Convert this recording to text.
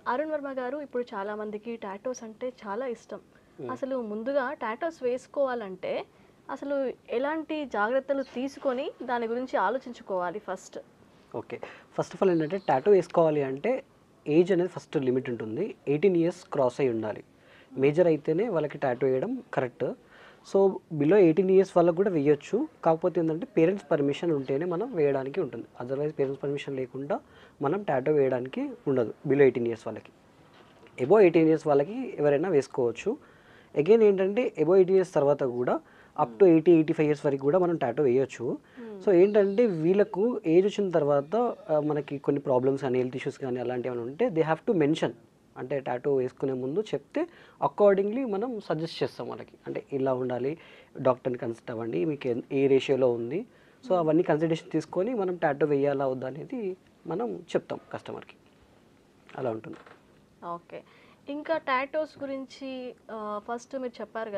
అరుణ్ వర్మ గారు ఇప్పుడు చాలా మందికి టాటోస్ అంటే చాలా ఇష్టం అసలు ముందుగా టాటోస్ వేసుకోవాలంటే అసలు ఎలాంటి జాగ్రత్తలు తీసుకొని దాని గురించి ఆలోచించుకోవాలి first okay first of all ఏంటంటే టాటూ వేసుకోవాలి అంటే ఏజ్ అనేది ఫస్ట్ లిమిట్ ఉంటుంది ఎయిటీన్ ఇయర్స్ క్రాస్ అయి ఉండాలి మేజర్ అయితేనే వాళ్ళకి టాటూ వేయడం correct so below eighteen years వాళ్ళకి కూడా వేయొచ్చు కాకపోతే ఏంటంటే పేరెంట్స్ పర్మిషన్ ఉంటేనే మనం వేయడానికి ఉంటుంది అదర్వైజ్ పేరెంట్స్ పర్మిషన్ లేకుండా మనం టాటూ వేయడానికి ఉండదు బిలో ఎయిటీన్ ఇయర్స్ వాళ్ళకి ఎబో ఎయిటీన్ ఇయర్స్ వాళ్ళకి ఎవరైనా వేసుకోవచ్చు అగైన్ ఏంటంటే ఎబో ఎయిటీన్ ఇయర్స్ తర్వాత కూడా up to eighty eighty five years వరకు కూడా మనం టాటూ వేయొచ్చు సో ఏంటంటే వీళ్ళకు ఏజ్ వచ్చిన తర్వాత ఆ, మనకి కొన్ని ప్రాబ్లమ్స్ కానీ హెల్త్ ఇష్యూస్ కానీ అలాంటివి ఏమైనా ఉంటే దే హ్యావ్ టు మెన్షన్ అంటే టాటూ వేసుకునే ముందు చెప్తే అకార్డింగ్లీ మనం సజెస్ట్ చేస్తాం వాళ్ళకి అంటే ఇలా ఉండాలి డాక్టర్ని కన్సల్ట్ అవ్వండి మీకు ఎన్- ఏ రేషియోలో ఉంది సో అవన్నీ కన్సిడరేషన్ తీసుకొని మనం టాటూ వేయాలా వద్దా అనేది మనం చెప్తాం కస్టమర్కి అలా ఉంటుంది ఓకే ఇంకా టాటోస్ గురించి ఫస్ట్ మీరు చెప్పారు కదా